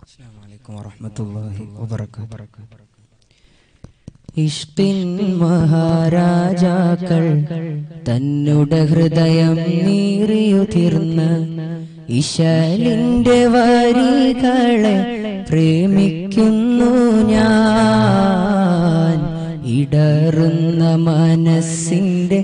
السلام عليكم ورحمة الله وبركاته ഇഷ്ടിൻ മഹാരാജാക്കൾ തന്നുടെ ഹൃദയം നീറിയുതിർന്ന് ഇശലിന്റെ വരികളെ പ്രേമിക്കുന്നു ഞാൻ ഇടറുന്ന മനസ്സിന്റെ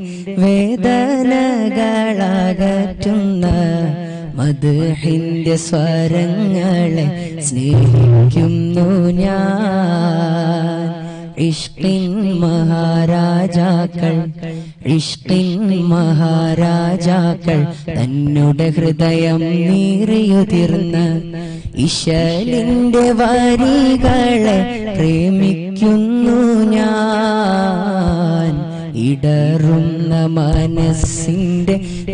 വേദനകളകറ്റുന്ന മധുഹിന്റെ സ്വരങ്ങളെ സ്നേഹിക്കുന്നു ഞാൻ ഇഷ്കിൻ മഹാരാജാക്കൾ ഇഷ്കിൻ മഹാരാജാക്കൾ തന്നുടെ ഹൃദയം നീറിയുതിർന്ന് ഇശലിന്റെ വരികളെ പ്രേമിക്കുന്നു ഞാൻ ഇടറുന്ന മനസ്സിന്റെ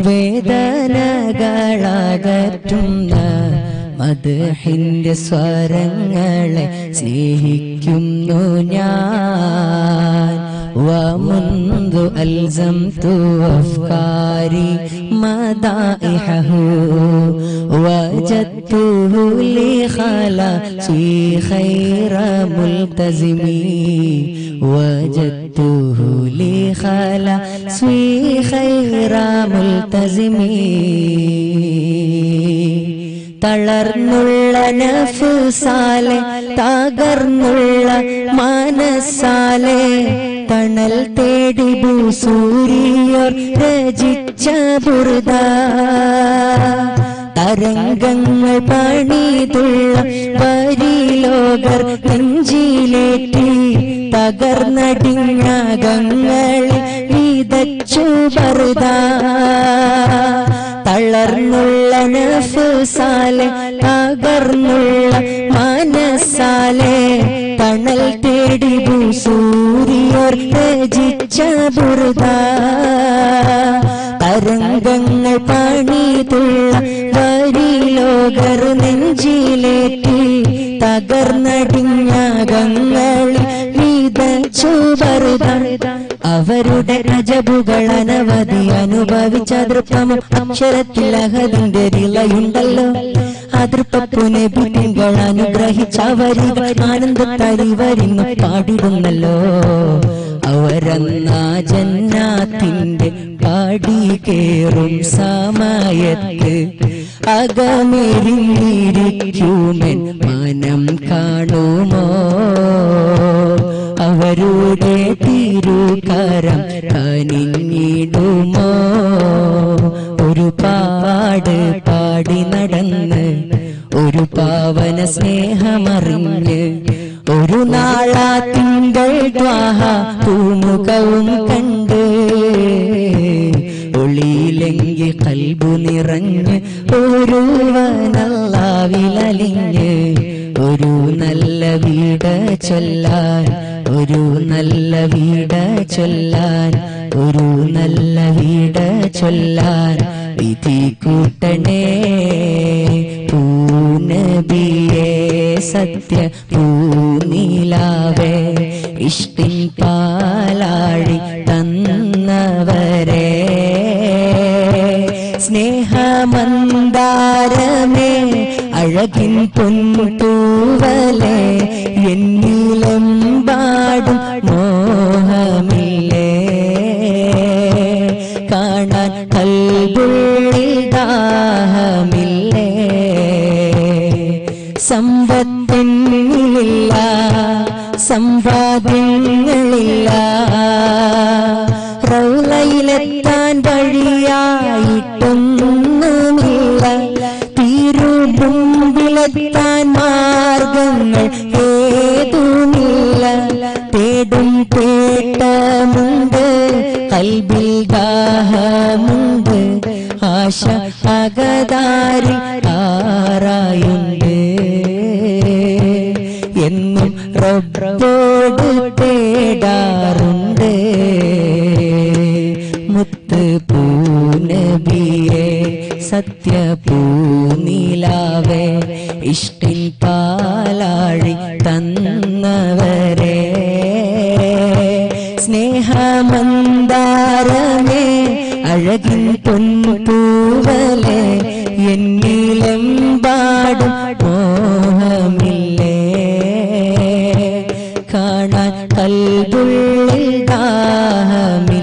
വേദനകളകറ്റുന്ന മധുഹിന്റെ സ്വരങ്ങളെ സ്നേഹിക്കുന്നു ഞാൻ ومنذ ألزمت أفكاري مدائحه وجدته لي خلاصي خير ملتزم وجدته لي خلاصي خير ملتزم തളർന്നുള്ള നഫ്സാലെ തകർന്നുള്ള മനസ്സാലെ തണൽ തേടി ഭൂസൂരിയോർ രചിച്ച ബുറുദ തരംഗങ്ങൾ പണിതുള്ള പരിലോകർ നെഞ്ചിലേറ്റി തകർന്നടിഞ്ഞകങ്ങളിൽ വിതച്ചു ബറുത തളർന്നുള്ള നഫ്സാലെ തകർന്നുള്ള മനസ്സാലെ തണൽ തേടി ഭൂസൂരിയോർ രചിച്ച ബുറുദ തരംഗങ്ങൾ പണിതുള്ള വരിലോകർ നെഞ്ചിലേറ്റി തകർന്നടിഞ്ഞകങ്ങളിൽ വിതച്ചു ബറുത അവരുടെ അജബുകൾ അനവധി അനുഭവിച്ച ദൃപ്പമും അക്ഷരത്തിൽ അഹദിന്റെ റിളയുണ്ടല്ലോ അതൃപ്പുനെ തിങ്കൾ അനുഗ്രഹിച്ചവരികൾ ആനന്ദത്തായി വരുന്നു പാടിടുന്നല്ലോ അവരെന്നാ ജന്നാത്തിന്റെ പാടി കേറും സമയത്ത് അകമെരിഞ്ഞിരിക്കുമെൻ മനം കാണുമോ അവരുടെ തിരുകരം കനിഞ്ഞിടുമോ ഒരുപാട് പാടി നടന്ന് ഒരു പാവന സ്നേഹമറിഞ്ഞ് ഒരു നാളാ തിങ്കൾ ദ്വാഹ പൂമുഖവും കണ്ട് ഒളിയിലെങ്കി കൽബു നിറഞ്ഞ് ഒരുവനല്ലാവിലലിഞ്ഞ് ഒരു നല്ല വീട് ചൊല്ലാൻ ഒരു നല്ല വീട് ചൊല്ലാൻ ഒരു നല്ല വീട് ചൊല്ലാൻ വിധി കൂട്ടണേ പൂനബിയെ സത്യ പൂനീലാവേ ഇഷ്ടിൻ പാലാഴി തന്നവരെ സ്നേഹമന്ദാരമേ അഴകിൻ പൊൻതൂവലേ എന്നിലെമ്പാടും മോഹമില്ലേ കാണാൻ കൽബുള്ളിൽ ദാഹമില്ലേ സമ്പത്തിനില്ല സമ്പാദ്യങ്ങളില്ല റൗലയിലെത്താൻ വഴിയായിട്ടൊന്നുമില്ല തിരുമുമ്പിലെത്താൻ മാർഗങ്ങൾ ഏതുമില്ല തേടും തേട്ടമുണ്ട് കൽബിൽ ദാഹമുണ്ട് ആശ അകതാരിൽ ആറായുണ്ട് എന്നും റബ്ബോട് തേടാറുണ്ട് മുത്ത് പൂനബിയെ സത്യ പൂനിലാവേ ഇഷ്ടിൻ പാലാഴി തന്നവരെ പാടും മോഹമില്ലേ കാണാൻ കൽബുള്ളിൽ ദാഹമില്ലേ